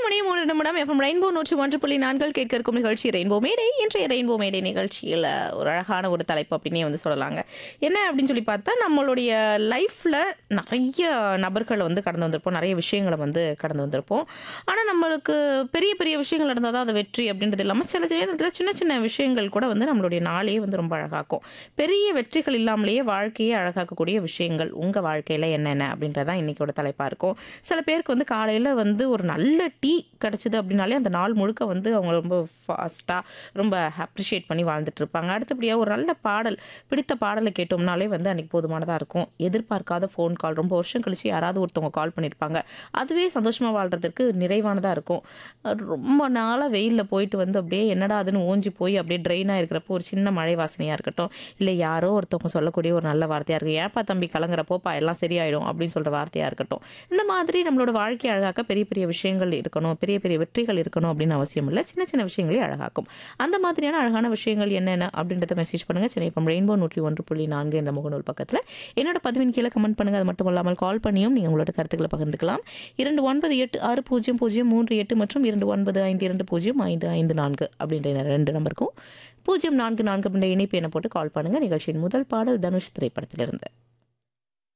மணி மூணு நிமிடம் FM rainbow நூற்றி ஒன்று புள்ளி நான்கள் கேட்க இருக்கும் நிகழ்ச்சி ரெயின்போ மேடை இன்றைய ரெயின்போ மேடை நிகழ்ச்சியில் ஒரு அழகான ஒரு தலைப்பு அப்படின்னே வந்து சொல்லலாங்க என்ன அப்படின்னு சொல்லி பார்த்தா நம்மளுடைய லைஃப்பில் நிறைய நபர்களை வந்து கடந்து வந்திருப்போம் நிறைய விஷயங்களை வந்து கடந்து வந்திருப்போம் ஆனால் நம்மளுக்கு பெரிய பெரிய விஷயங்கள் நடந்தால் தான் அது வெற்றி அப்படின்றது இல்லாமல் சில நேரத்தில் சின்ன சின்ன விஷயங்கள் கூட வந்து நம்மளுடைய நாளையே வந்து ரொம்ப அழகாக்கும் பெரிய வெற்றிகள் இல்லாமலேயே வாழ்க்கையே அழகாக்கக்கூடிய விஷயங்கள் உங்கள் வாழ்க்கையில் என்னென்ன அப்படின்றதான் இன்றைக்கோட தலைப்பாக இருக்கும் சில பேருக்கு வந்து காலையில் வந்து ஒரு நல்ல டீ கிடச்சிது அப்படின்னாலே அந்த நாள் முழுக்க வந்து அவங்க ரொம்ப ஃபாஸ்ட்டாக ரொம்ப அப்ரிஷியேட் பண்ணி வாழ்ந்துட்டு இருப்பாங்க அடுத்தபடியாக ஒரு நல்ல பாடல் பிடித்த பாடலை கேட்டோம்னாலே வந்து அன்றைக்கி போதுமானதாக இருக்கும் எதிர்பார்க்காத ஃபோன் கால் ரொம்ப வருஷம் கழிச்சு யாராவது ஒருத்தவங்க கால் பண்ணியிருப்பாங்க அதுவே சந்தோஷமாக வாழ்கிறதுக்கு நிறைவானதாக இருக்கும் ரொம்ப நாளாக வெயிலில் போயிட்டு வந்து அப்படியே என்னடா அதுன்னு ஓஞ்சி போய் அப்படியே ட்ரெயினாக இருக்கிறப்போ ஒரு சின்ன மழை வாசனையாக இருக்கட்டும் இல்லை யாரோ ஒருத்தவங்க சொல்லக்கூடிய ஒரு நல்ல வார்த்தையாக இருக்கும் ஏப்பா தம்பி கலங்குறப்போப்பா எல்லாம் சரியாயிடும் அப்படின்னு சொல்கிற வார்த்தையாக இருக்கட்டும் இந்த மாதிரி நம்மளோட வாழ்க்கை அழகாக்க பெரிய பெரிய விஷயங்கள் இருக்கணும் பெரிய பெரிய வெற்றிகள் இருக்கணும் அப்படின்னு அவசியம் இல்லை சின்ன சின்ன விஷயங்களே அழகாக்கும் அந்த மாதிரியான அழகான விஷயங்கள் என்னென்ன அப்படின்றத மெசேஜ் பண்ணுங்கள் சென்னை இப்போ ரெயின்போ நூற்றி ஒன்று புள்ளி நான்கு என்ற முகநூல் பக்கத்தில் என்னோட பதிவின் கீழே கமெண்ட் பண்ணுங்கள் அது மட்டும் இல்லாமல் கால் பண்ணியும் நீங்கள் உங்களோட கருத்துக்களை பகிர்ந்துக்கலாம் இரண்டு ஒன்பது எட்டு ஆறு பூஜ்ஜியம் பூஜ்ஜியம் மூன்று எட்டு மற்றும் இரண்டு ஒன்பது ஐந்து இரண்டு பூஜ்ஜியம் ஐந்து ஐந்து நான்கு அப்படின்ற இந்த ரெண்டு நம்பருக்கும் பூஜ்ஜியம் நான்கு நான்கு அப்படின்ற இணைப்பு என போட்டு கால் பண்ணுங்கள் நிகழ்ச்சியின் முதல் பாடல் தனுஷ் திரைப்படத்திலிருந்து